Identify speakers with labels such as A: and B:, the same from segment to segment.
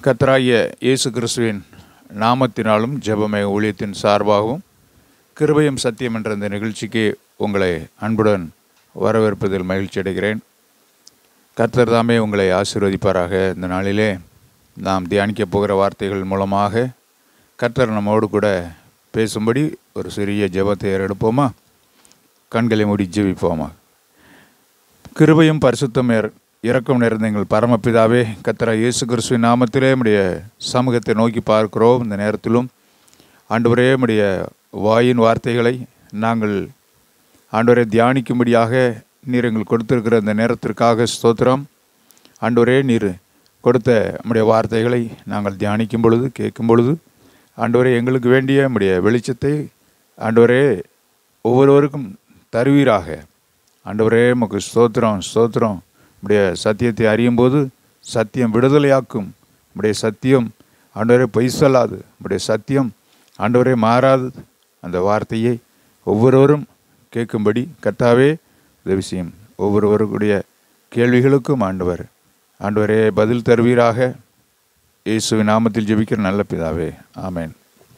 A: கர்த்தராகிய இயேசு கிறிஸ்துவின் நாமத்தினாலும் ஜெபமே ஊழியத்தின் சார்பாகவும் கிருபையும் சத்தியம் என்ற இந்த நிகழ்ச்சிக்கு உங்களை அன்புடன் வரவேற்பதில் மகிழ்ச்சி அடைகிறேன் கர்த்தர் தாமே உங்களை ஆசீர்வதிப்பாராக இந்த நாளிலே நாம் தியானிக்கப் போகிற வார்த்தைகள் மூலமாக கர்த்தர் நம்மோடு கூட பேசும்படி ஒரு சிறிய ஜெபத்தை ஏறெடுப்போமா கண்களை மூடி ஜெபிப்போமா கிருபையும் பரிசுத்தம் இற- இரக்கம் நிறைந்த எங்கள் பரமபிதாவே கத்தரா இயேசு கிறிஸ்துவின் நாமத்திலே உடைய சமூகத்தை நோக்கி பார்க்கிறோம் இந்த நேரத்திலும் ஆண்டவரே உடைய வாயின் வார்த்தைகளை நாங்கள் ஆண்டவரை தியானிக்கும்படியாக நீர் எங்களுக்கு கொடுத்திருக்கிற இந்த நேரத்திற்காக ஸ்தோத்திரம் ஆண்டவரே நீர் கொடுத்த நம்முடைய வார்த்தைகளை நாங்கள் தியானிக்கும் பொழுது கேட்கும் பொழுது ஆண்டவரே எங்களுக்கு வேண்டிய நம்முடைய வெளிச்சத்தை ஆண்டவரே ஒவ்வொருவருக்கும் தருவீராக ஆண்டவரே உமக்கு ஸ்தோத்திரம் ஸ்தோத்திரம் உடைய சத்தியத்தை அறியும் போது சத்தியம் விடுதலையாக்கும் உடைய சத்தியம் ஆண்டவரே பொய் சொல்லாது உடைய சத்தியம் ஆண்டவரே மாறாது அந்த வார்த்தையை ஒவ்வொருவரும் கேட்கும்படி கர்த்தாவே உதவி செய்யும் ஒவ்வொருவருடைய கேள்விகளுக்கும் ஆண்டவர் ஆண்டவரே பதில் தருவீராக இயேசுவின் நாமத்தில் ஜெபிக்கிற நல்ல பிதாவே ஆமென்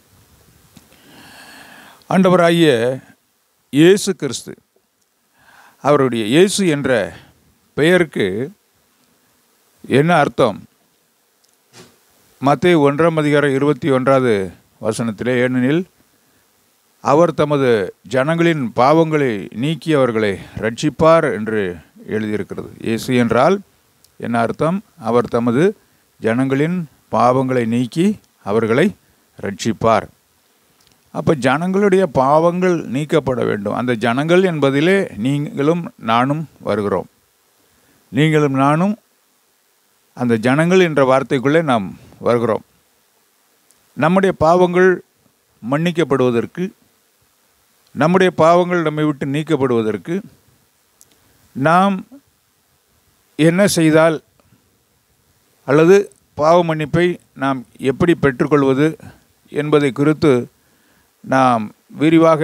A: ஆண்டவராகிய இயேசு கிறிஸ்து அவருடைய இயேசு என்ற பெயருக்கு என்ன அர்த்தம் மத்திய ஒன்றாம் அதிகாரம் இருபத்தி ஒன்றாவது வசனத்திலே ஏனெனில் அவர் தமது ஜனங்களின் பாவங்களை நீக்கி அவர்களை ரட்சிப்பார் என்று எழுதியிருக்கிறது இயேசு என்றால் என்ன அர்த்தம் அவர் தமது ஜனங்களின் பாவங்களை நீக்கி அவர்களை ரட்சிப்பார் அப்போ ஜனங்களுடைய பாவங்கள் நீக்கப்பட வேண்டும் அந்த ஜனங்கள் என்பதிலே நீங்களும் நானும் வருகிறோம் நீங்களும் நானும் அந்த ஜனங்கள் என்ற வார்த்தைக்குள்ளே நாம் வருகிறோம் நம்முடைய பாவங்கள் மன்னிக்கப்படுவதற்கு நம்முடைய பாவங்கள் நம்மை விட்டு நீக்கப்படுவதற்கு நாம் என்ன செய்தால் அல்லது பாவ மன்னிப்பை நாம் எப்படி பெற்றுக்கொள்வது என்பதை குறித்து நாம் விரிவாக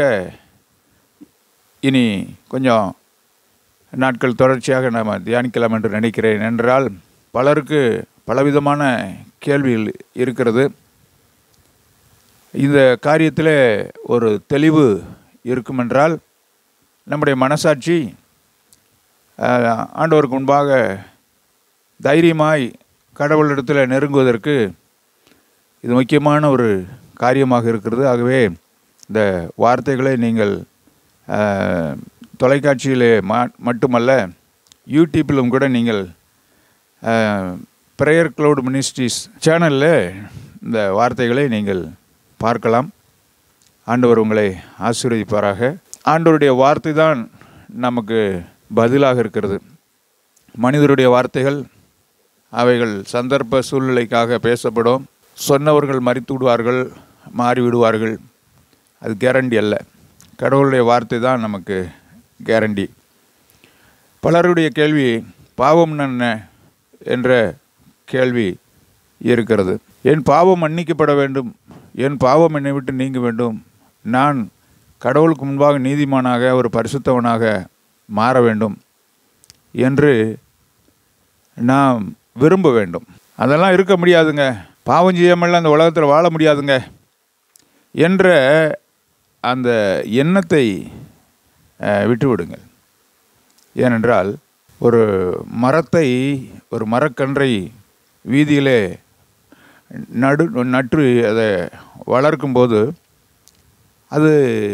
A: இனி கொஞ்சம் நாட்கள் தொடர்ச்சியாக நாம் தியானிக்கலாம் என்று நினைக்கிறேன் என்றால் பலருக்கு பலவிதமான கேள்விகள் இருக்கிறது இந்த காரியத்தில் ஒரு தெளிவு இருக்குமென்றால் நம்முடைய மனசாட்சி அஹ், ஆண்டவருக்கு முன்பாக தைரியமாய் கடவுளிடத்தில் நெருங்குவதற்கு இது முக்கியமான ஒரு காரியமாக இருக்கிறது ஆகவே இந்த வார்த்தைகளை நீங்கள் அஹ், தொலைக்காட்சியிலே மா மட்டுமல்ல யூடியூப்பிலும் கூட நீங்கள் ப்ரேயர் க்ளவுட் மினிஸ்ட்ரிஸ் சேனலில் இந்த வார்த்தைகளை நீங்கள் பார்க்கலாம் ஆண்டவர் உங்களை ஆசீர்வதிப்பாராக ஆண்டவருடைய வார்த்தை தான் நமக்கு பதிலாக இருக்கிறது மனிதருடைய வார்த்தைகள் அவைகள் சந்தர்ப்ப சூழ்நிலைக்காக பேசப்படும் சொன்னவர்கள் மறித்து விடுவார்கள் மாறி விடுவார்கள் அது கேரண்டி அல்ல கடவுளுடைய வார்த்தை தான் நமக்கு கேரண்டி பலருடைய கேள்வி பாவம் என்ன என்ற கேள்வி இருக்கிறது என் பாவம் மன்னிக்கப்பட வேண்டும் என் பாவம் என்னை விட்டு நீங்க வேண்டும் நான் கடவுளுக்கு முன்பாக நீதிமானாக ஒரு பரிசுத்தவனாக மாற வேண்டும் என்று நாம் விரும்ப வேண்டும் அதெல்லாம் இருக்க முடியாதுங்க பாவம் செய்யாமல் அந்த உலகத்தில் வாழ முடியாதுங்க என்ற அந்த எண்ணத்தை அஹ், விட்டுவிடுங்கள் ஏனென்றால் ஒரு மரத்தை ஒரு மரக்கன்றை வீதியிலே நடு நட்டு அதை வளர்க்கும்போது அது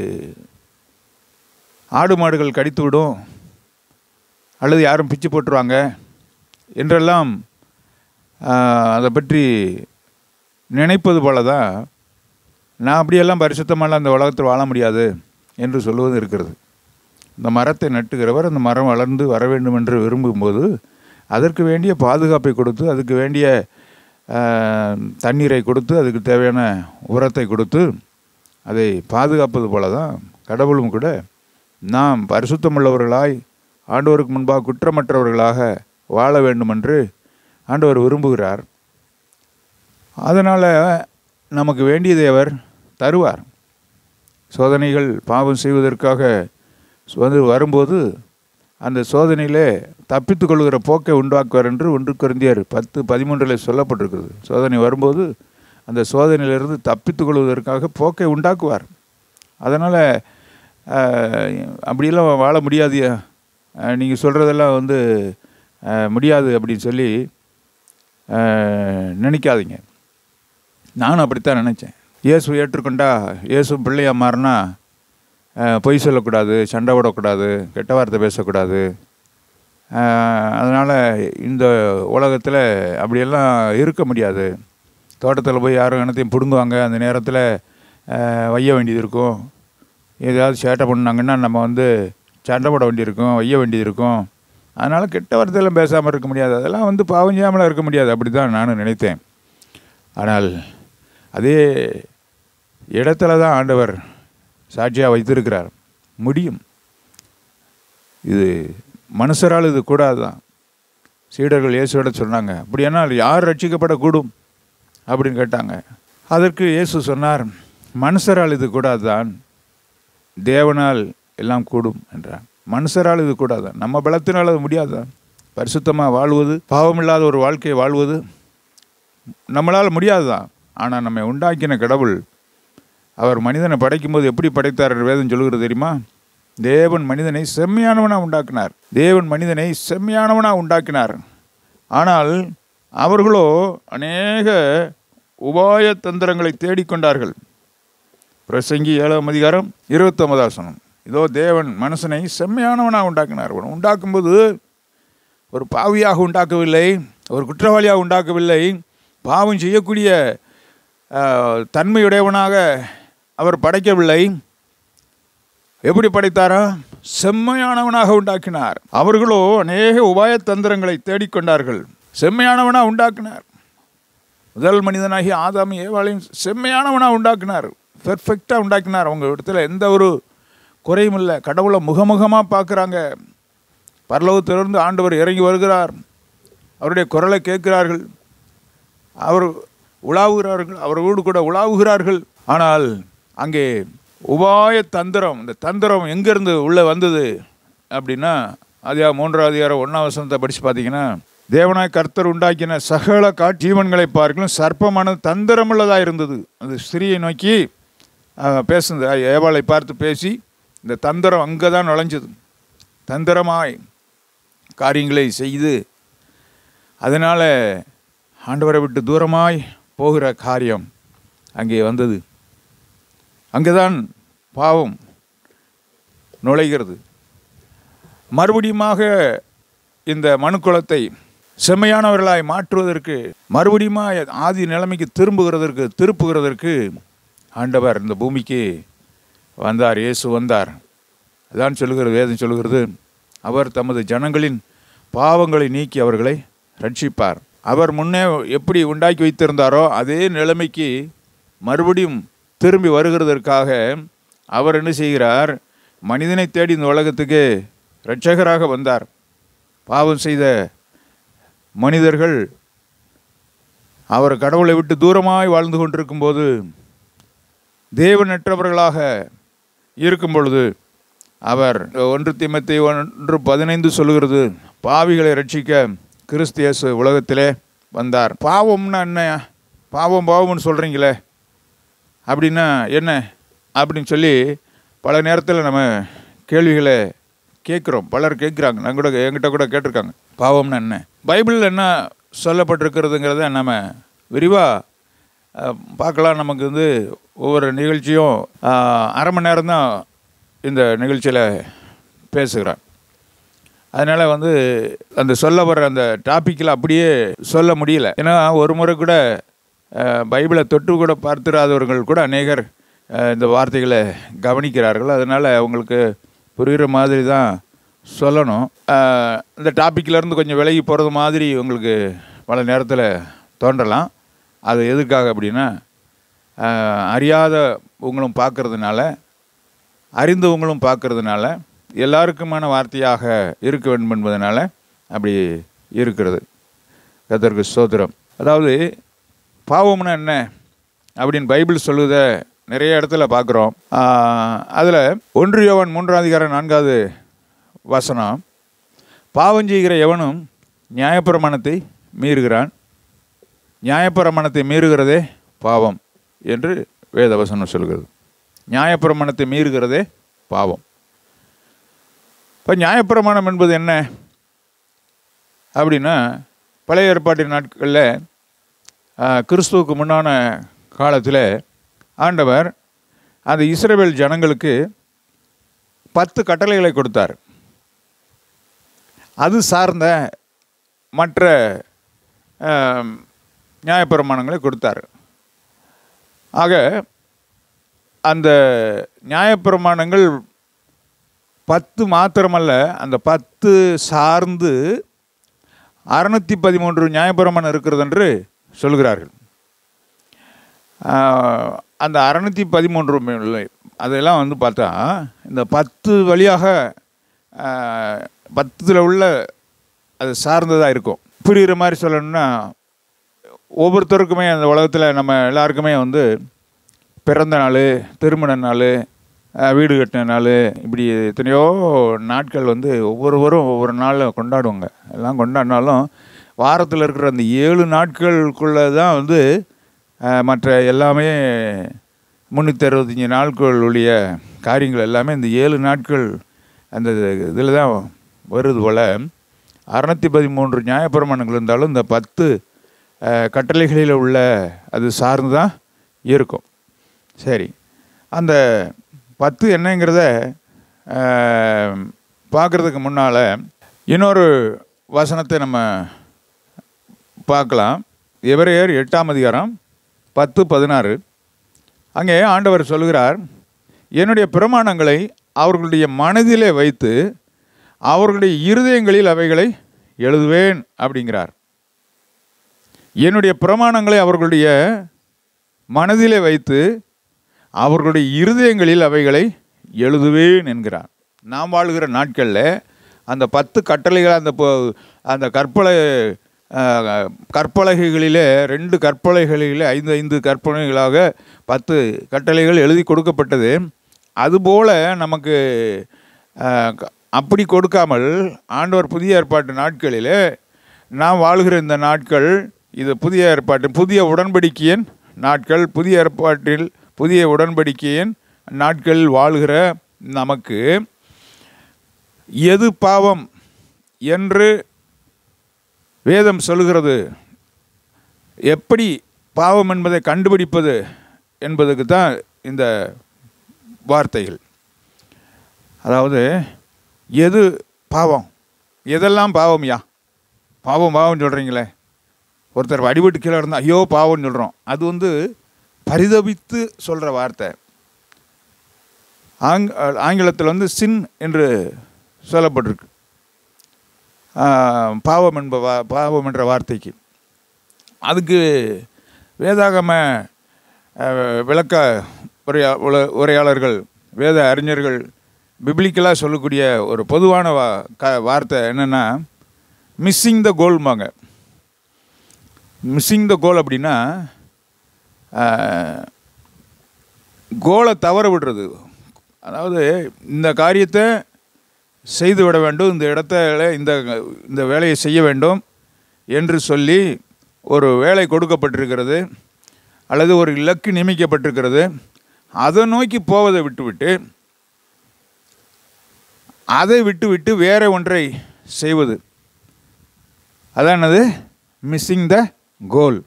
A: ஆடு மாடுகள் கடித்து விடும் அல்லது யாரும் பிச்சு போட்டுருவாங்க என்றெல்லாம் ஆஹ், அதை பற்றி நினைப்பது போல தான் நான் அப்படியெல்லாம் பரிசுத்தமெல்லாம் அந்த உலகத்தில் வாழ முடியாது என்று சொல்லுவது இருக்கிறது இந்த மரத்தை நட்டுகிறவர் அந்த மரம் வளர்ந்து வர வேண்டும் என்று விரும்பும்போது அதற்கு வேண்டிய பாதுகாப்பை கொடுத்து அதுக்கு வேண்டிய ஆஹ், தண்ணீரை கொடுத்து அதுக்கு தேவையான உரத்தை கொடுத்து அதை பாதுகாப்பது போல தான் கடவுளும் கூட நாம் பரிசுத்தமுள்ளவர்களாய் ஆண்டவருக்கு முன்பாக குற்றமற்றவர்களாக வாழ வேண்டுமென்று ஆண்டவர் விரும்புகிறார் அதனால் நமக்கு வேண்டியதை அவர் தருவார் சோதனைகள் பாவம் செய்வதற்காக வந்து வரும்போது அந்த சோதனையிலே தப்பித்துக் கொள்கிற போக்கை உண்டாக்குவார் என்று ஒன்று குருந்தியர் பத்து பதிமூன்றில் சொல்லப்பட்டிருக்கிறது சோதனை வரும்போது அந்த சோதனையிலிருந்து தப்பித்துக் கொள்வதற்காக போக்கை உண்டாக்குவார் அதனால் அப்படியெல்லாம் வாழ முடியாதுயா நீங்கள் சொல்கிறதெல்லாம் வந்து அஹ், முடியாது அப்படின்னு சொல்லி அஹ், நினைக்காதீங்க நானும் அப்படித்தான் நினச்சேன் இயேசு ஏற்றுக்கொண்டா இயேசு பிள்ளையா மாறினா அஹ், பொய் சொல்லக்கூடாது சண்டை விடக்கூடாது கெட்ட வார்த்தை பேசக்கூடாது அதனால் இந்த உலகத்தில் அப்படியெல்லாம் இருக்க முடியாது தோட்டத்தில் போய் யாரும் இனத்தையும் பிடுங்குவாங்க அந்த நேரத்தில் அஹ், வைய வேண்டியது இருக்கும் ஏதாவது சேட்டை பண்ணாங்கன்னா நம்ம வந்து சண்டை போட வேண்டியிருக்கும் வைய வேண்டியது இருக்கும் அதனால் கெட்ட வார்த்தையெல்லாம் பேசாமல் இருக்க முடியாது அதெல்லாம் வந்து பாவம் செய்யாமலாம் இருக்க முடியாது அப்படி தான் நானும் நினைத்தேன் ஆனால் அதே இடத்துல தான் ஆண்டவர் சாட்சியாக வைத்திருக்கிறார் முடியும் இது மனுஷரால் இது கூடாது தான் சீடர்கள் இயேசுவிட சொன்னாங்க அப்படியானால் யார் ரட்சிக்கப்படக்கூடும் அப்படின்னு கேட்டாங்க அதற்கு இயேசு சொன்னார் மனுஷரால் இது கூடாது தான் தேவனால் எல்லாம் கூடும் என்றார் மனுஷரால் இது கூடாது நம்ம பலத்தினால் அது முடியாதுதான் பரிசுத்தமாக வாழ்வது பாவமில்லாத ஒரு வாழ்க்கையை வாழ்வது நம்மளால் முடியாது தான் ஆனால் நம்மை உண்டாக்கின கடவுள் அவர் மனிதனை படைக்கும்போது எப்படி படைத்தார் என்று வேதம் சொல்லுகிறது தெரியுமா தேவன் மனிதனை செம்மையானவனாக உண்டாக்கினார் தேவன் மனிதனை செம்மையானவனாக உண்டாக்கினார் ஆனால் அவர்களோ அநேக உபாய தந்திரங்களை தேடிக்கொண்டார்கள் பிரசங்கி ஏழாம் அதிகாரம் இருபத்தொன்பதாசனம் இதோ தேவன் மனுஷனை செம்மையானவனாக உண்டாக்கினார் அவனை உண்டாக்கும்போது ஒரு பாவியாக உண்டாக்கவில்லை ஒரு குற்றவாளியாக உண்டாக்கவில்லை பாவம் செய்யக்கூடிய ஆஹ், தன்மையுடையவனாக அவர் படைக்கவில்லை எப்படி படைத்தாரா செம்மையானவனாக உண்டாக்கினார் அவர்களோ அநேக உபாய தந்திரங்களை தேடிக்கொண்டார்கள் செம்மையானவனாக உண்டாக்கினார் முதல் மனிதனாகி ஆதாமி ஏவாளையும் செம்மையானவனாக உண்டாக்கினார் பெர்ஃபெக்டாக உண்டாக்கினார் அவங்க இடத்துல எந்த ஒரு குறையும் இல்லை கடவுளை முகமுகமாக பார்க்குறாங்க பரலோகத்திலிருந்து ஆண்டவர் இறங்கி வருகிறார் அவருடைய குரலை கேட்கிறார்கள் அவர் உலாவுகிறார்கள் அவரோடு கூட உலாவுகிறார்கள் ஆனால் அங்கே உபாய தந்திரம் இந்த தந்திரம் எங்கேருந்து உள்ளே வந்தது அப்படின்னா அதிகா மூன்றாவது அதிகாரம் ஒன்றாம் வசனத்தை படித்து பார்த்தீங்கன்னா தேவனாய் கர்த்தர் உண்டாக்கின சகல காட்சீவன்களை பார்க்கலும் சர்ப்பமானது தந்திரமுள்ளதாக இருந்தது அந்த ஸ்திரியை நோக்கி அஹ், பேசுனது அஹ், ஏவாளை பார்த்து பேசி இந்த தந்திரம் அங்கே தான் நுழைஞ்சது தந்திரமாய் காரியங்களை செய்து அதனால் ஆண்டவரை விட்டு தூரமாய் போகிற காரியம் அங்கே வந்தது அங்கேதான் பாவம் நுழைகிறது மறுபடியுமாக இந்த மனுக்குலத்தை செம்மையானவர்களாய் மாற்றுவதற்கு மறுபடியும் ஆதி நிலைமைக்கு திரும்புகிறதற்கு திருப்புகிறதற்கு ஆண்டவர் இந்த பூமிக்கு வந்தார் இயேசு வந்தார் அதான் சொல்லுகிறது வேதம் சொல்லுகிறது அவர் தமது ஜனங்களின் பாவங்களை நீக்கி அவர்களை ரட்சிப்பார் அவர் முன்னே எப்படி உண்டாக்கி வைத்திருந்தாரோ அதே நிலைமைக்கு மறுபடியும் திரும்பி வருகிறதற்காக அவர் என்ன செய்கிறார் மனிதனை தேடி இந்த உலகத்துக்கு இரட்சகராக வந்தார் பாவம் செய்த மனிதர்கள் அவர் கடவுளை விட்டு தூரமாய் வாழ்ந்து கொண்டிருக்கும்போது தேவனற்றவர்களாக இருக்கும் பொழுது அவர் ஒன்று திமத்தை ஒன்று பதினைந்து சொல்லுகிறது பாவிகளை ரட்சிக்க கிறிஸ்து இயேசு உலகத்திலே வந்தார் பாவம்னா என்ன பாவம் பாவம்னு சொல்கிறீங்களே அப்படின்னா என்ன அப்படின்னு சொல்லி பல நேரத்தில் நம்ம கேள்விகளை கேட்குறோம் பலர் கேட்குறாங்க நான் கூட என்கிட்ட கூட கேட்டிருக்காங்க பாவம்னா என்ன பைபிளில் என்ன சொல்லப்பட்டிருக்கிறதுங்கிறத நம்ம விரிவாக பார்க்கலாம் நமக்கு வந்து ஒவ்வொரு நிகழ்ச்சியும் அஹ், அரை மணி நேரம் தான் இந்த நிகழ்ச்சியில் பேசுகிறேன் அதனால் வந்து அந்த சொல்ல வர்ற அந்த டாப்பிக்கில் அப்படியே சொல்ல முடியல ஏன்னா ஒரு முறை கூட அஹ், பைபிளை தொட்டு கூட பார்த்திராதவர்கள் கூட அநேகர் அஹ், இந்த வார்த்தைகளை கவனிக்கிறார்கள் அதனால் அவங்களுக்கு புரிகிற மாதிரி தான் சொல்லணும் அஹ், இந்த டாப்பிக்கில் இருந்து கொஞ்சம் விலகி போகிறது மாதிரி உங்களுக்கு பல நேரத்தில் தோன்றலாம் அது எதுக்காக அப்படின்னா அஹ், அறியாத உங்களும் பார்க்கறதுனால அறிந்தவங்களும் பார்க்கறதுனால எல்லாருக்குமான வார்த்தையாக இருக்க வேண்டும் என்பதனால அப்படி இருக்கிறது கத்தருக்கு ஸ்தோத்திரம் அதாவது பாவம்னா என்ன அப்படின்னு பைபிள் சொல்லுத நிறைய இடத்துல பார்க்குறோம் அதில் ஒன்று யோவான் மூன்றாம் அதிகாரம் நான்காவது வசனம் பாவம் செய்கிற எவனும் நியாயப்பிரமாணத்தை மீறுகிறான் நியாயப்பிரமாணத்தை மீறுகிறதே பாவம் என்று வேதவசனம் சொல்கிறது நியாயப்பிரமாணத்தை மீறுகிறதே பாவம் இப்போ நியாயப்பிரமாணம் என்பது என்ன அப்படின்னா பழைய ஏற்பாட்டின் நாட்களில் ஆ, கிறிஸ்துவுக்கு முன்னான காலத்தில் ஆண்டவர் அந்த இஸ்ரவேல் ஜனங்களுக்கு பத்து கட்டளைகளை கொடுத்தார் அது சார்ந்த மற்ற ஆம், நியாயப்பிரமாணங்களை கொடுத்தார் ஆக அந்த நியாயப்பிரமாணங்கள் பத்து மாத்திரமல்ல அந்த பத்து சார்ந்து அறுநூத்தி பதிமூன்று நியாயப்பிரமாணம் இருக்கிறது என்று சொல்கிறார்கள் ஆஹ், அந்த அறுநூத்தி பதிமூன்று மே- அதெல்லாம் வந்து பார்த்தா இந்த பத்து வழியாக ஆஹ், பத்தில் உள்ள அது சார்ந்ததாக இருக்கும் புரிகிற மாதிரி சொல்லணும்னா ஒவ்வொருத்தருக்குமே அந்த உலகத்தில் நம்ம எல்லாருக்குமே வந்து பிறந்த நாள் திருமண நாள் அஹ், வீடு கட்டின நாள் இப்படி எத்தனையோ நாட்கள் வந்து ஒவ்வொருவரும் ஒவ்வொரு நாளில் கொண்டாடுவாங்க எல்லாம் கொண்டாடினாலும் வாரத்தில் இருக்கிற அந்த ஏழு நாட்களுக்குள்ளே தான் வந்து அஹ், மற்ற எல்லாமே முந்நூற்றி அறுபத்தஞ்சி நாட்களுடைய காரியங்கள் எல்லாமே இந்த ஏழு நாட்கள் அந்த இதில் தான் வருது போல் அறநூற்றி பதிமூன்று நியாயப்பிரமாணங்கள் இருந்தாலும் இந்த பத்து அஹ், கட்டளைகளில் உள்ள அது சார்ந்து தான் இருக்கும் சரி அந்த பத்து என்னங்கிறத பார்க்குறதுக்கு முன்னால் இன்னொரு வசனத்தை நம்ம பார்க்கலாம் எவரையர் எட்டாம் அதிகாரம் பத்து பதினாறு அங்கே ஆண்டவர் சொல்கிறார் என்னுடைய பிரமாணங்களை அவர்களுடைய மனதிலே வைத்து அவர்களுடைய இருதயங்களில் அவைகளை எழுதுவேன் அப்படிங்கிறார் என்னுடைய பிரமாணங்களை அவர்களுடைய மனதிலே வைத்து அவர்களுடைய இருதயங்களில் அவைகளை எழுதுவேன் என்கிறார் நாம் வாழ்கிற நாட்களில் அந்த பத்து கட்டளைகள் அந்த பொ- அந்த கற்பலை அஹ், கற்பலகைகளிலே ரெண்டு கற்பலகைகளிலே ஐந்து ஐந்து கற்பனைகளாக பத்து கட்டளைகள் எழுதி கொடுக்கப்பட்டது அதுபோல நமக்கு அஹ், க- அப்படி கொடுக்காமல் ஆண்டவர் புதிய ஏற்பாட்டு நாட்களிலே நாம் வாழ்கிற இந்த நாட்கள் இது புதிய ஏற்பாட்டு புதிய உடன்படிக்கையின் நாட்கள் புதிய ஏற்பாட்டில் புதிய உடன்படிக்கையின் நாட்களில் வாழ்கிற நமக்கு எது பாவம் என்று வேதம் சொல்கிறது எப்படி பாவம் என்பதை கண்டுபிடிப்பது என்பதுக்கு தான் இந்த வார்த்தைகள் அதாவது எது பாவம் எதெல்லாம் பாவம்யா பாவம் பாவம் சொல்கிறீங்களே ஒருத்தர் வடிவட்டு கீழே இருந்தால் ஐயோ பாவம்னு சொல்கிறோம் அது வந்து பரிதபித்து சொல்கிற வார்த்தை ஆங் ஆங்கிலத்தில் வந்து சின் என்று சொல்லப்பட்டிருக்கு ஆஹ், பாவம் என்ப வா பாவம் என்ற வார்த்தைக்கு அதுக்கு வேதாகம அஹ், விளக்க உரையா உல- உரையாளர்கள் வேத அறிஞர்கள் பிப்ளிக்கலாக சொல்லக்கூடிய ஒரு பொதுவான வா க வார்த்தை என்னென்னா மிஸ்ஸிங் த கோல்மாங்க மிஸ்ஸிங் த கோல் அப்படின்னா ஆஹ், கோலை தவற விடுறது அதாவது இந்த காரியத்தை செய்து விட வேண்டும் இந்த இடத்துல இந்த இந்த வேலையை செய்ய வேண்டும் என்று சொல்லி ஒரு வேலை கொடுக்கப்பட்டிருக்கிறது அல்லது ஒரு இலக்கு நியமிக்கப்பட்டிருக்கிறது அதை நோக்கி போவதை விட்டுவிட்டு அதை விட்டுவிட்டு வேற ஒன்றை செய்வது அதான் என்னது மிஸ்ஸிங் த கோல்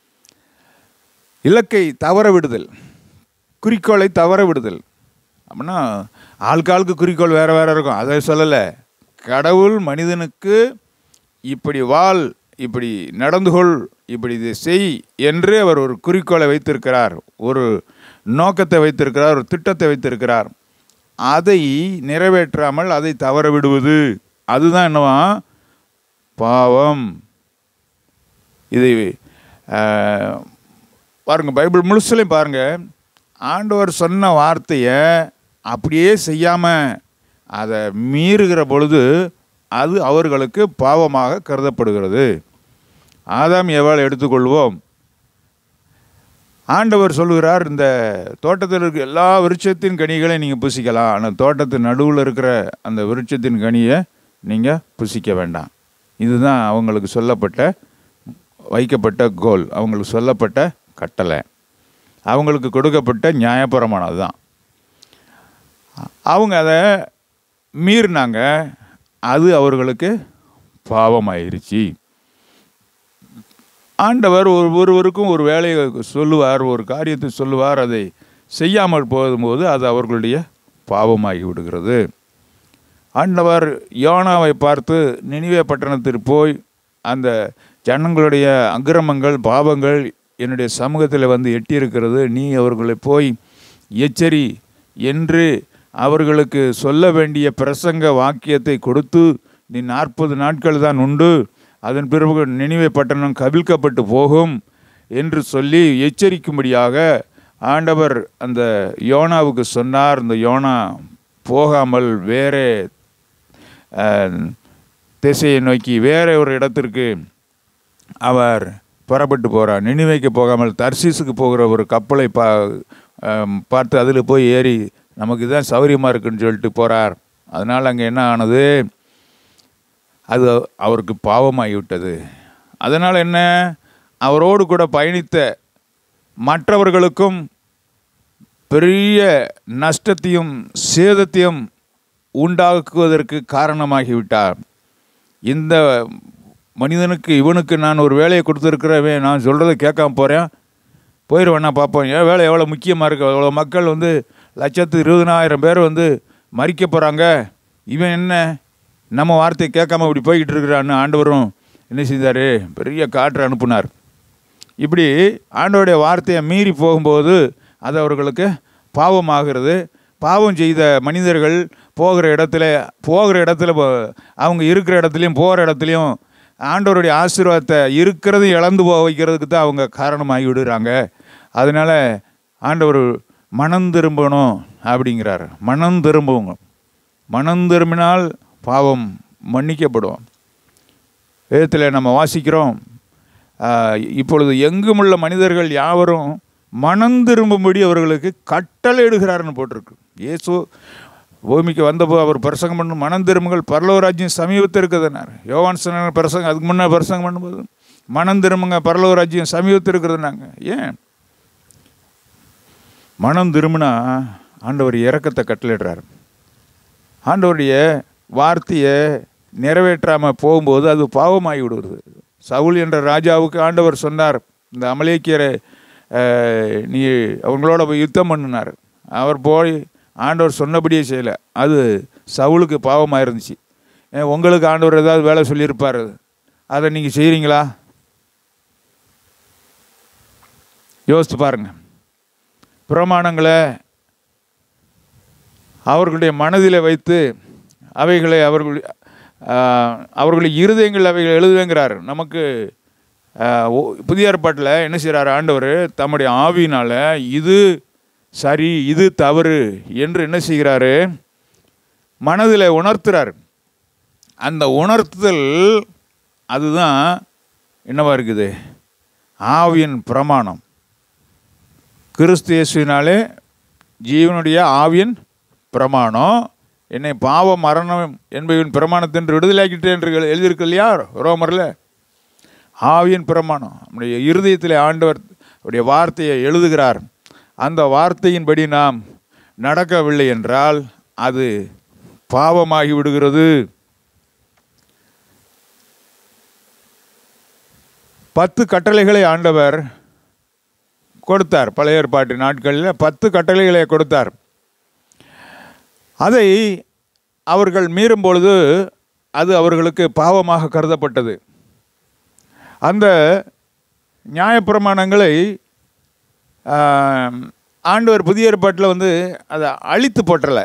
A: இலக்கை தவற விடுதல் குறிக்கோளை தவற விடுதல் அப்படின்னா ஆளுக்காளுக்கு குறிக்கோள் வேறு வேறு இருக்கும் அதை சொல்லலை கடவுள் மனிதனுக்கு இப்படி வாழ் இப்படி நடந்து கொள் இப்படி இதை செய் என்று அவர் ஒரு குறிக்கோளை வைத்திருக்கிறார் ஒரு நோக்கத்தை வைத்திருக்கிறார் ஒரு திட்டத்தை வைத்திருக்கிறார் அதை நிறைவேற்றாமல் அதை தவற விடுவது அதுதான் என்னவா பாவம் இது ஆஹ், பாருங்க பைபிள் முழுசுலையும் பாருங்க ஆண்டவர் சொன்ன வார்த்தையை அப்படியே செய்யாமல் அதை மீறுகிற பொழுது அது அவர்களுக்கு பாவமாக கருதப்படுகிறது ஆதாம் எவ்வாறு எடுத்துக்கொள்வோம் ஆண்டவர் சொல்லுகிறார் இந்த தோட்டத்தில் இருக்க எல்லா விருட்சத்தின் கனிகளை நீங்கள் புசிக்கலாம் ஆனால் தோட்டத்தின் நடுவில் இருக்கிற அந்த விருட்சத்தின் கனியை நீங்கள் புசிக்க வேண்டாம் இதுதான் அவங்களுக்கு சொல்லப்பட்ட வைக்கப்பட்ட கோல் அவங்களுக்கு சொல்லப்பட்ட கட்டளை அவங்களுக்கு கொடுக்கப்பட்ட நியாயப்பிரமாணம் அதுதான் அவங்க அதை மீறினாங்க அது அவர்களுக்கு பாவமாயிருச்சு ஆண்டவர் ஒரு ஒருவருக்கும் ஒரு வேலையை சொல்லுவார் ஒரு காரியத்தை சொல்லுவார் அதை செய்யாமல் போகும்போது அது அவர்களுடைய பாவமாகி விடுகிறது ஆண்டவர் யோனாவை பார்த்து நினிவே பட்டணத்திற்கு போய் அந்த ஜனங்களுடைய அக்கிரமங்கள் பாவங்கள் என்னுடைய சமூகத்தில் வந்து எட்டியிருக்கிறது நீ அவர்களை போய் எச்சரி என்று அவர்களுக்கு சொல்ல வேண்டிய பிரசங்க வாக்கியத்தை கொடுத்து நீ நாற்பது நாட்கள் தான் உண்டு அதன் பிறகு நினைவே பட்டணம் கவிழ்க்கப்பட்டு போகும் என்று சொல்லி எச்சரிக்கும்படியாக ஆண்டவர் அந்த யோனாவுக்கு சொன்னார் இந்த யோனா போகாமல் வேறே அஹ், திசையை நோக்கி வேற ஒரு இடத்திற்கு அவர் புறப்பட்டு போகிறார் நினைவைக்கு போகாமல் தர்சீஸுக்கு போகிற ஒரு கப்பலை பா அஹ், பார்த்து அதில் போய் ஏறி நமக்கு இதுதான் சௌரியமாக இருக்குன்னு சொல்லிட்டு போகிறார் அதனால் அங்கே என்ன ஆனது அது அவருக்கு பாவமாகிவிட்டது அதனால் என்ன அவரோடு கூட பயணித்த மற்றவர்களுக்கும் பெரிய நஷ்டத்தையும் சேதத்தையும் உண்டாக்குவதற்கு காரணமாகிவிட்டார் இந்த மனிதனுக்கு இவனுக்கு நான் ஒரு வேலையை கொடுத்துருக்கிறவன் நான் சொல்கிறத கேட்காம போகிறேன் போயிடுவேண்ணா பார்ப்போம் ஏன் வேலை எவ்வளோ முக்கியமாக இருக்குது அவ்வளோ மக்கள் வந்து லட்சத்து இருபதனாயிரம் பேர் வந்து மறிக்க போகிறாங்க இவன் என்ன நம்ம வார்த்தையை கேட்காம இப்படி போய்கிட்டு இருக்கிறான்னு ஆண்டவரும் என்ன செய்தார் பெரிய காற்று அனுப்புனார் இப்படி ஆண்டவருடைய வார்த்தையை மீறி போகும்போது அது அவர்களுக்கு பாவமாகிறது பாவம் செய்த மனிதர்கள் போகிற இடத்துல போகிற இடத்துல போ- அவங்க இருக்கிற இடத்துலையும் போகிற இடத்துலையும் ஆண்டவருடைய ஆசீர்வாதத்தை இருக்கிறது இழந்து போக வைக்கிறதுக்கு தான் அவங்க காரணமாகி விடுறாங்க அதனால் ஆண்டவர் மனம் திரும்பணும் அப்படிங்கிறார் மனம் திரும்புங்க மனம் திரும்பினால் பாவம் மன்னிக்கப்படும் வேதத்தில் நம்ம வாசிக்கிறோம் ஆஹ், இப்பொழுது எங்குமுள்ள மனிதர்கள் யாவரும் மனம் திரும்பும்படி அவர்களுக்கு கட்டளை இடுகிறார்னு போட்டிருக்கு இயேசு பூமிக்கு வந்தபோது அவர் பிரசங்கம் பண்ணும் மனம் திரும்புங்கள் பரலோராஜ்யம் சமீபத்தில் இருக்குதுன்னார் யோவான் சொன்னார் பிரசங்கம் அதுக்கு முன்னே பிரசங்கம் பண்ணும்போது மனம் திரும்புங்க பரலோராஜ்யம் சமீபத்தில் இருக்குதுன்னாங்க ஏன் மனம் திரும்பினா ஆண்டவர் இறக்கத்தை கட்டளையிடுறார் ஆண்டவருடைய வார்த்தையை நிறைவேற்றாமல் போகும்போது அது பாவமாகி விடுவது சவுல் என்ற ராஜாவுக்கு ஆண்டவர் சொன்னார் இந்த அமலேக்கியரை அஹ், நீ அவங்களோட போய் யுத்தம் பண்ணினார் அவர் போய் ஆண்டவர் சொன்னபடியே செய்யலை அது சவுலுக்கு பாவமாக இருந்துச்சு ஏன் உங்களுக்கு ஆண்டவர் ஏதாவது வேலை சொல்லியிருப்பார் அதை நீங்கள் செய்கிறீங்களா யோசித்து பாருங்கள் பிரமாணங்களை அவர்களுடைய மனதில் வைத்து அவைகளை அவர்கள் ஆஹ், அவர்களுடைய இருதயங்கள் அவைகளை எழுதுவேங்கிறார் நமக்கு ஆஹ், ஓ- புதிய ஏற்பாட்டில் என்ன செய்கிறார் ஆண்டவர் தம்முடைய ஆவியினால் இது சரி இது தவறு என்று என்ன செய்கிறாரு மனதில் உணர்த்துறார் அந்த உணர்த்துதல் அதுதான் என்னவா இருக்குது ஆவியின் பிரமாணம் கிறிஸ்து இயேசுவினாலே ஜீவனுடைய ஆவியின் பிரமாணம் என்னை பாவ மரணம் என்பவன் பிரமாணத்தின்று விடுதலையாக்கிட்டேன் என்று எழு- எழுதியிருக்கு இல்லையா ரோமரில் ஆவியின் பிரமாணம் நம்முடைய இருதயத்தில் ஆண்டவர் அவருடைய வார்த்தையை எழுதுகிறார் அந்த வார்த்தையின்படி நாம் நடக்கவில்லை என்றால் அது பாவமாகி விடுகிறது பத்து கட்டளைகளை ஆண்டவர் கொடுத்தார் பழைய ஏற்பாட்டு நாட்களில் பத்து கட்டளைகளை கொடுத்தார் அதை அவர்கள் மீறும் பொழுது அது அவர்களுக்கு பாவமாக கருதப்பட்டது அந்த நியாயப்பிரமாணங்களை ஆம், ஆண்டவர் புதிய ஏற்பாட்டில் வந்து அதை அழித்து போட்டலை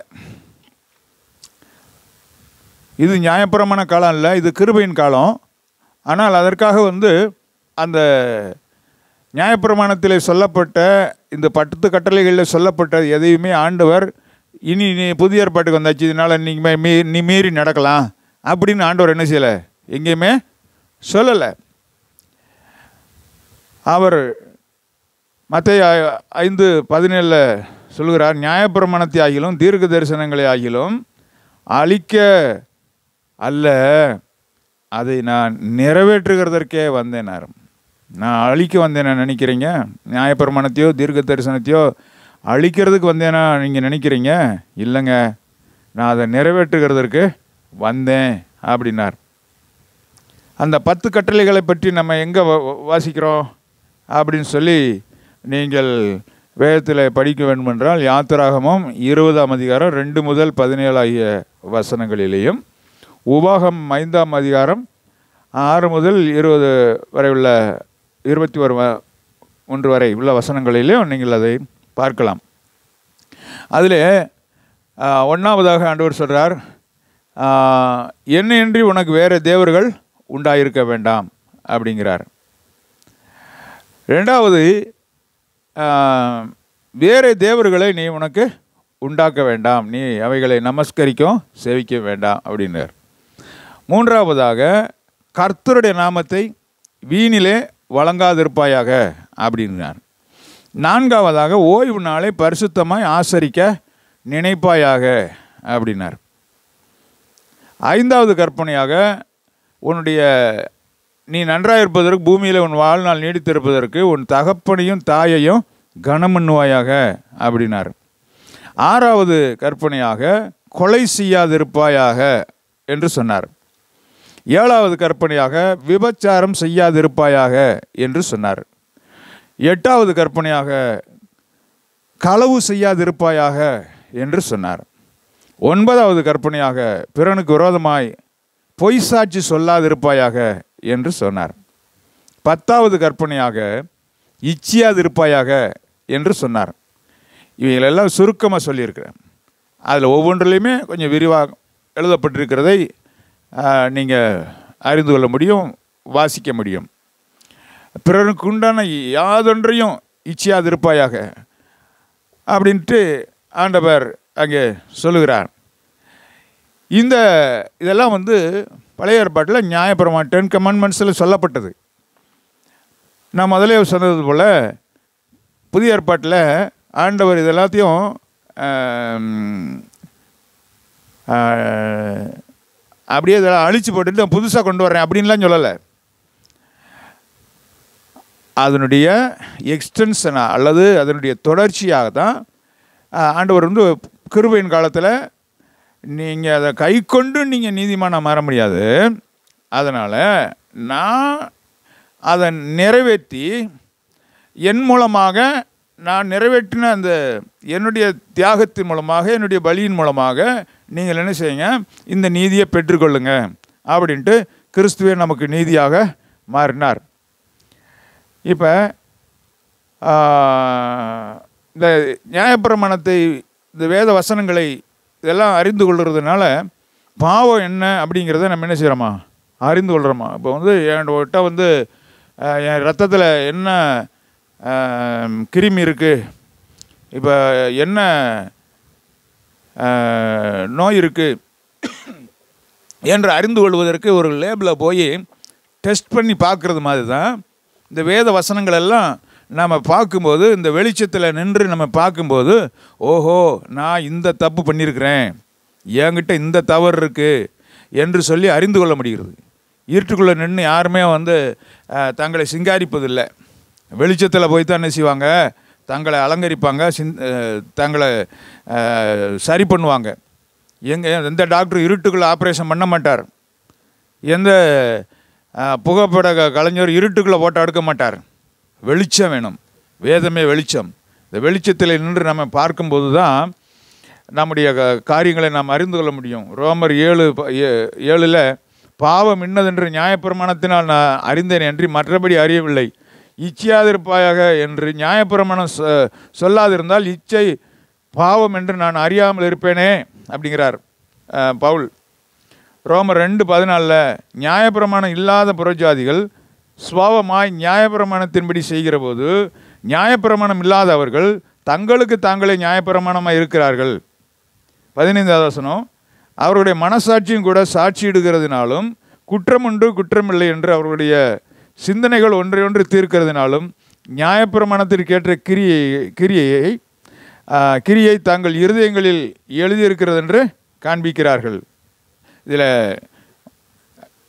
A: இது நியாயப்பிரமாண காலம் இல்லை இது கிருபையின் காலம் ஆனால் அதற்காக வந்து அந்த நியாயப்பிரமாணத்திலே சொல்லப்பட்ட இந்த பத்து கட்டளைகளில் சொல்லப்பட்ட எதையுமே ஆண்டவர் இனி நீ புதிய ஏற்பாட்டுக்கு வந்தாச்சு இதனால் நீங்கள் மீ நீ மீறி நடக்கலாம் அப்படின்னு ஆண்டவர் என்ன செய்யலை எங்கேயுமே சொல்லலை அவர் மத்திய ஐந்து பதினேழில் சொல்கிறார் நியாயப்பிரமாணத்தை ஆகிலும் தீர்க்க தரிசனங்களை ஆகிலும் அழிக்க அல்ல அதை நான் நிறைவேற்றுகிறதற்கே வந்தேனார் நான் அழிக்க வந்தேனா நினைக்கிறீங்க நியாயப்பிரமாணத்தையோ தீர்க்க தரிசனத்தையோ அழிக்கிறதுக்கு வந்தேனா நீங்கள் நினைக்கிறீங்க இல்லைங்க நான் அதை நிறைவேற்றுகிறதற்கு வந்தேன் அப்படின்னார் அந்த பத்து கட்டளைகளை பற்றி நம்ம எங்கே வாசிக்கிறோம் அப்படின்னு சொல்லி நீங்கள் வேதத்தில் படிக்க வேண்டுமென்றால் யாத்திராகமும் இருபதாம் அதிகாரம் ரெண்டு முதல் பதினேழு ஆகிய வசனங்களிலேயும் உபாகம் ஐந்தாம் அதிகாரம் ஆறு முதல் இருபது வரை உள்ள இருபத்தி ஒரு வ- ஒன்று வரை உள்ள வசனங்களிலேயும் நீங்கள் அதை பார்க்கலாம் அதில் ஒன்றாவதாக ஆண்டவர் சொல்கிறார் என்னையின்றி உனக்கு வேறு தேவர்கள் உண்டாயிருக்க வேண்டாம் அப்படிங்கிறார் ரெண்டாவது ஆஹ், வேறு தேவர்களை நீ உனக்கு உண்டாக்க வேண்டாம் நீ அவைகளை நமஸ்கரிக்கும் சேவிக்க வேண்டாம் அப்படின்னார் மூன்றாவதாக கர்த்தருடைய நாமத்தை வீணிலே வழங்காதிருப்பாயாக அப்படின்னார் நான்காவதாக ஓய்வு நாளை பரிசுத்தமாய் ஆசரிக்க நினைப்பாயாக அப்படின்னார் ஐந்தாவது கற்பனையாக உன்னுடைய நீ நன்றாக இருப்பதற்கு பூமியில் உன் வாழ்நாள் நீடித்திருப்பதற்கு உன் தகப்பனையும் தாயையும் கனமண்ணுவாயாக அப்படின்னார் ஆறாவது கற்பனையாக கொலை செய்யாதிருப்பாயாக என்று சொன்னார் ஏழாவது கற்பனையாக விபச்சாரம் செய்யாதிருப்பாயாக என்று சொன்னார் எட்டாவது கற்பனையாக களவு செய்யாதிருப்பாயாக என்று சொன்னார் ஒன்பதாவது கற்பனையாக பிறனுக்கு விரோதமாய் பொய் சாட்சி சொல்லாதிருப்பாயாக என்று சொன்னார் பத்தாவது கற்பனையாக இச்சியாதிருப்பாயாக என்று சொன்னார் இவைகளெல்லாம் சுருக்கமாக சொல்லியிருக்கிறேன் அதில் ஒவ்வொன்றிலையுமே கொஞ்சம் விரிவாக எழுதப்பட்டிருக்கிறதை நீங்கள் அறிந்து கொள்ள முடியும் வாசிக்க முடியும் பிறருக்கு உண்டான யாதொன்றையும் இச்சியாதிருப்பாயாக அப்படின்ட்டு ஆண்டவர் அங்கே சொல்லுகிறார் இந்த இதெல்லாம் வந்து பழைய ஏற்பாட்டில் நியாயப்பிரமாணம் டென் கமாண்ட்மெண்ட்ஸில் சொல்லப்பட்டது நான் முதலே சொன்னது போல் புதிய ஏற்பாட்டில் ஆண்டவர் இது எல்லாத்தையும் ஆம், ஆ, அப்படியே இதெல்லாம் அழிச்சு போட்டுட்டு புதுசாக கொண்டு வரேன் அப்படின்லாம் சொல்லலை அதனுடைய எக்ஸ்டென்ஷனாக அல்லது அதனுடைய தொடர்ச்சியாக தான் ஆஹ், ஆண்டவர் வந்து கிருபையின் காலத்தில் நீங்கள் அதை கை கொண்டு நீங்கள் நீதிமானாக மாற முடியாது அதனால் நான் அதை நிறைவேற்றி என் மூலமாக நான் நிறைவேற்றின அந்த என்னுடைய தியாகத்தின் மூலமாக என்னுடைய பலியின் மூலமாக நீங்கள் என்ன செய்யுங்க இந்த நீதியை பெற்றுக்கொள்ளுங்க அப்படின்ட்டு கிறிஸ்துவே நமக்கு நீதியாக மாறினார் இப்போ இந்த நியாயப்பிரமாணத்தை இந்த வேத வசனங்களை இதெல்லாம் அறிந்து கொள்கிறதுனால பாவம் என்ன அப்படிங்கிறத நம்ம என்ன செய்கிறோமா அறிந்து கொள்கிறோமா இப்போ வந்து என்கிட்ட வந்து ஆஹ், என் ரத்தத்தில் என்ன ஆஹ், கிருமி இருக்குது இப்போ என்ன ஆஹ், நோய் இருக்குது என்று அறிந்து கொள்வதற்கு ஒரு லேபில் போய் டெஸ்ட் பண்ணி பார்க்குறது மாதிரி தான் இந்த வேத வசனங்கள் எல்லாம் நம்ம பார்க்கும்போது இந்த வெளிச்சத்தில் நின்று நம்ம பார்க்கும்போது ஓஹோ நான் இந்த தப்பு பண்ணியிருக்கிறேன் என்கிட்ட இந்த தவறு இருக்குது என்று சொல்லி அறிந்து கொள்ள முடிகிறது இருட்டுக்குள்ளே நின்று யாருமே வந்து அஹ், தங்களை சிங்காரிப்பதில்லை வெளிச்சத்தில் போய் தான் என்ன செய்வாங்க தங்களை அலங்கரிப்பாங்க சிந் அஹ், தங்களை அஹ், சரி பண்ணுவாங்க எங்க எந்த டாக்டர் இருட்டுக்குள்ளே ஆப்ரேஷன் பண்ண மாட்டார் எந்த அஹ், புகைப்பட க- கலைஞர் இருட்டுக்குள்ளே போட்டு அடுக்க மாட்டார் வெளிச்சம் வேணும் வேதமே வெளிச்சம் இந்த வெளிச்சத்தில் நின்று நம்ம பார்க்கும்போது தான் நம்முடைய க- காரியங்களை நாம் அறிந்து கொள்ள முடியும் ரோமர் ஏழு ப- ஏ- ஏழுல பாவம் இன்னதென்று நியாயப்பிரமாணத்தினால் நான் அறிந்தேன் என்று மற்றபடி அறியவில்லை இச்சையாதிருப்பாயாக என்று நியாயப்பிரமாணம் சொ- சொல்லாதிருந்தால் இச்சை பாவம் என்று நான் அறியாமல் இருப்பேனே அப்படிங்கிறார் அஹ், பவுல் ரோமர் ரெண்டு பதினாலில் நியாயப்பிரமாணம் இல்லாத புறஜாதிகள் சுவாவமாய் நியாயப்பிரமாணத்தின்படி செய்கிற போது நியாயப்பிரமாணம் இல்லாதவர்கள் தங்களுக்கு தாங்களே நியாயப்பிரமாணமாக இருக்கிறார்கள் பதினைந்தாவது வசனம் அவருடைய மனசாட்சியும் கூட சாட்சியிடுகிறதுனாலும் குற்றம் உண்டு குற்றமில்லை என்று அவர்களுடைய சிந்தனைகள் ஒன்றை ஒன்று தீர்க்கிறதுனாலும் நியாயப்பிரமாணத்திற்கேற்ற கிரியை கிரியையை ஆ, கிரியை தாங்கள் இருதயங்களில் எழுதியிருக்கிறது என்று காண்பிக்கிறார்கள் இதில்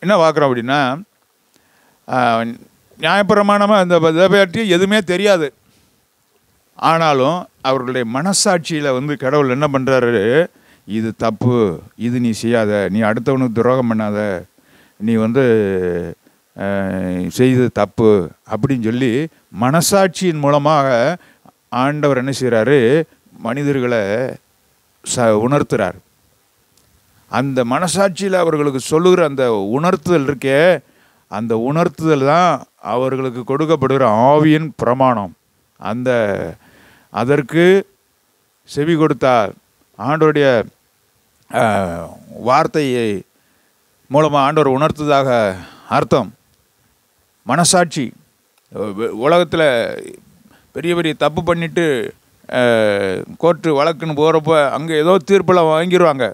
A: என்ன பார்க்குறோம் அப்படின்னா ஆஹ், நியாயப்பிரமாணமாக அந்த இதை பற்றி எதுவுமே தெரியாது ஆனாலும் அவர்களுடைய மனசாட்சியில் வந்து கடவுள் என்ன பண்ணுறாரு இது தப்பு இது நீ செய்யாத நீ அடுத்தவனுக்கு துரோகம் பண்ணாத நீ வந்து அஹ், செய்தது தப்பு அப்படின்னு சொல்லி மனசாட்சியின் மூலமாக ஆண்டவர் என்ன செய்கிறாரு மனிதர்களை ச உணர்த்துறார் அந்த மனசாட்சியில் அவர்களுக்கு சொல்லுகிற அந்த உணர்த்துதல் இருக்கே அந்த உணர்த்துதல் தான் அவர்களுக்கு கொடுக்கப்படுகிற ஆவியின் பிரமாணம் அந்த அதற்கு செவி கொடுத்தால் ஆண்டவருடைய அஹ், வார்த்தையை மூலமாக ஆண்டவர் உணர்த்ததாக அர்த்தம் மனசாட்சி உலகத்தில் பெரிய பெரிய தப்பு பண்ணிட்டு கோர்ட்டு வழக்குன்னு போகிறப்ப அங்கே ஏதோ தீர்ப்பெல்லாம் வாங்கிடுவாங்க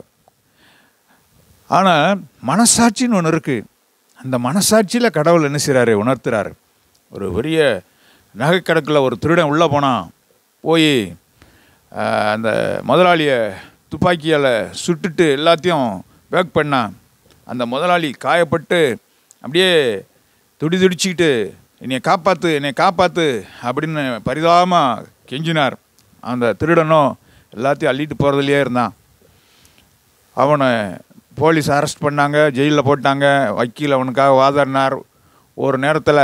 A: ஆனால் மனசாட்சின்னு ஒன்று இருக்குது அந்த மனசாட்சியில் கடவுள் என்ன செய்கிறாரு உணர்த்துறாரு ஒரு பெரிய நகைக்கணக்கில் ஒரு திருடன் உள்ளே போனான் போய் ஆஹ், அந்த முதலாளியை துப்பாக்கியால் சுட்டுட்டு எல்லாத்தையும் பேக் பண்ணான் அந்த முதலாளி காயப்பட்டு அப்படியே துடி துடிச்சிக்கிட்டு என்னை காப்பாற்று என்னை காப்பாற்று அப்படின்னு பரிதாபமாக கெஞ்சினார் அந்த திருடனும் எல்லாத்தையும் அள்ளிட்டு போகிறதுலையே இருந்தான் அவனை போலீஸ் அரெஸ்ட் பண்ணாங்க ஜெயிலில் போட்டாங்க வக்கீல் அவனுக்காக வாதாடினார் ஒரு நேரத்தில்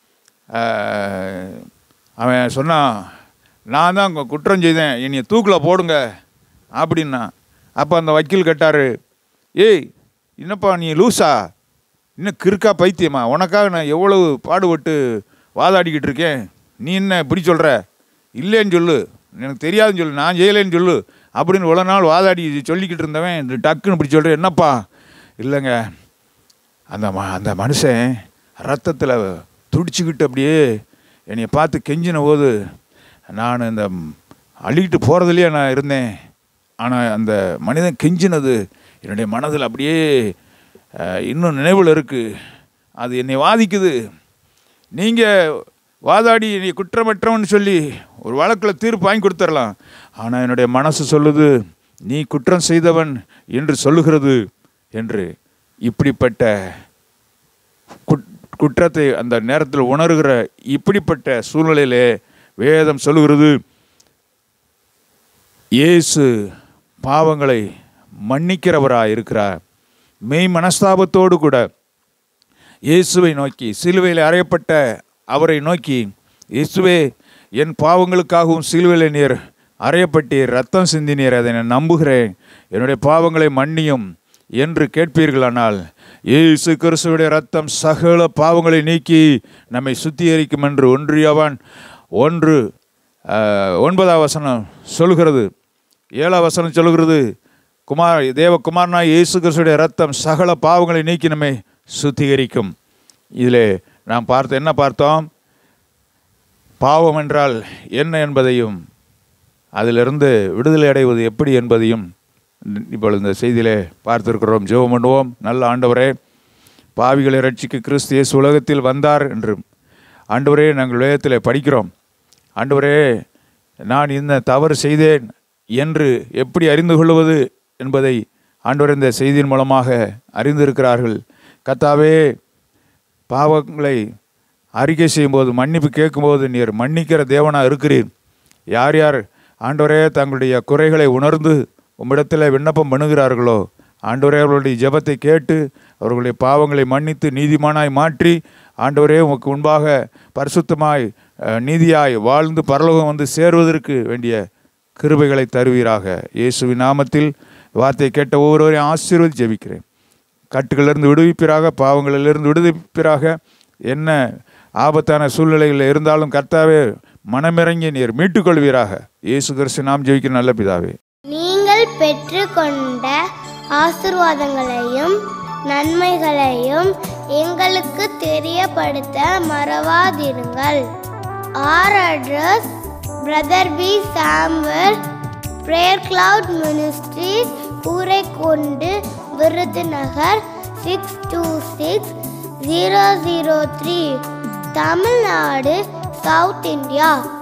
A: அவன் சொன்னான் நான் தான் கு- குற்றம் செய்தேன் என்னைய தூக்கில் போடுங்க அப்படின்னா அப்போ அந்த வக்கீல் கேட்டார் ஏய் என்னப்பா நீ லூசா இன்னும் கிறுக்கா பைத்தியமா உனக்காக நான் எவ்வளவு பாடுபட்டு வாதாடிக்கிட்டு இருக்கேன் நீ என்ன இப்படி சொல்கிற இல்லைன்னு சொல்லு எனக்கு தெரியாதுன்னு சொல்லு நான் செய்யலைன்னு சொல்லு அப்படின்னு இவ்வளோ நாள் வாதாடி சொல்லிக்கிட்டு இருந்தவன் இந்த டக்குன்னு இப்படி சொல்கிறேன் என்னப்பா இல்லைங்க அந்த ம அந்த மனுஷன் ரத்தத்தில் துடிச்சுக்கிட்டு அப்படியே என்னை பார்த்து கெஞ்சின போது நான் இந்த அள்ளிக்கிட்டு போகிறதுலையே நான் இருந்தேன் ஆனால் அந்த மனிதன் கெஞ்சினது என்னுடைய மனதில் அப்படியே அஹ், இன்னும் நினைவில் இருக்குது அது என்னை வாதிக்குது நீங்கள் வாதாடி நீ குற்றமற்றவன் சொல்லி ஒரு வழக்கில் தீர்ப்பு வாங்கி கொடுத்துடலாம் ஆனால் என்னுடைய மனசு சொல்லுது நீ குற்றம் செய்தவன் என்று சொல்லுகிறது என்று இப்படிப்பட்ட குட்- குற்றத்தை அந்த நேரத்தில் உணர்கிற இப்படிப்பட்ட சூழ்நிலையிலே வேதம் சொல்லுகிறது இயேசு பாவங்களை மன்னிக்கிறவராய் இருக்கிறார் மெய் மனஸ்தாபத்தோடு கூட இயேசுவை நோக்கி சிலுவையில் அறையப்பட்ட அவரை நோக்கி இயேசுவே என் பாவங்களுக்காகவும் சிலுவையில் நீர் அறையப்பட்டீர் ரத்தம் சிந்தினீர் அதை நான் நம்புகிறேன் என்னுடைய பாவங்களை மன்னியும் என்று கேட்பீர்களானால் இயேசு கிறிஸ்துவுடைய ரத்தம் சகல பாவங்களை நீக்கி நம்மை சுத்திகரிக்கும் என்று ஒன்றியவன் ஒன்று ஆஹ், ஒன்பதாம் வசனம் சொல்கிறது ஏழாம் வசனம் சொல்கிறது குமார் தேவகுமாரனா இயேசு கிறிஸ்துடைய ரத்தம் சகல பாவங்களை நீக்கி நம்மை சுத்திகரிக்கும் இதிலே நாம் பார்த்த என்ன பார்த்தோம் பாவம் என்றால் என்ன என்பதையும் அதிலிருந்து விடுதலை அடைவது எப்படி என்பதையும் இப்பொழுது இந்த செய்தியிலே பார்த்திருக்கிறோம் ஜெபம் பண்ணுவோம் நல்ல ஆண்டவரே பாவிகளை ரட்சிக்க கிறிஸ்து இயேசு உலகத்தில் வந்தார் என்றும் ஆண்டவரே நாங்கள் வேதத்தில் படிக்கிறோம் ஆண்டவரே நான் இந்த தவறு செய்தேன் என்று எப்படி அறிந்து கொள்வது என்பதை ஆண்டவர் இந்த செய்தியின் மூலமாக அறிந்திருக்கிறார்கள் கத்தாவே பாவங்களை அறிக்கை செய்யும்போது மன்னிப்பு கேட்கும்போது நீர் மன்னிக்கிற தேவனாக இருக்கிறீர் யார் யார் ஆண்டவரே தங்களுடைய குறைகளை உணர்ந்து உம்மிடத்தில் விண்ணப்பம் பண்ணுகிறார்களோ ஆண்டவரே அவர்களுடைய ஜெபத்தை கேட்டு அவர்களுடைய பாவங்களை மன்னித்து நீதிமானாய் மாற்றி ஆண்டவரே உமக்கு முன்பாக பரிசுத்தமாய் அஹ், நீதியாய் வாழ்ந்து பரலோகம் வந்து சேருவதற்கு வேண்டிய கிருபைகளை தருவீராக இயேசுவின் நாமத்தில் வார்த்தையை கேட்ட ஒவ்வொருவரையும் ஆசீர்வதி ஜெபிக்கிறேன் கட்டுகளிலிருந்து விடுவிப்பீராக பாவங்களிலிருந்து விடுவிப்பீராக என்ன ஆபத்தான சூழ்நிலைகளில் இருந்தாலும் கர்த்தாவே மனமிறங்கி நீர் மீட்டுக்கொள்வீராக இயேசு கிறிஸ்து நாம் ஜெபிக்கிற நல்ல பிதாவே
B: நீங்கள் பெற்றுக்கொண்ட ஆசிர்வாதங்களையும் நன்மைகளையும் எங்களுக்கு தெரியப்படுத்த மறவாதிருங்கள் ஆர் அட்ரஸ் பிரதர் பி சாம்பர் பிரேயர் கிளவுட் மினிஸ்ட்ரீஸ் கூரைக்கொண்டு Virudhunagar six two six zero zero three Tamil Nadu south India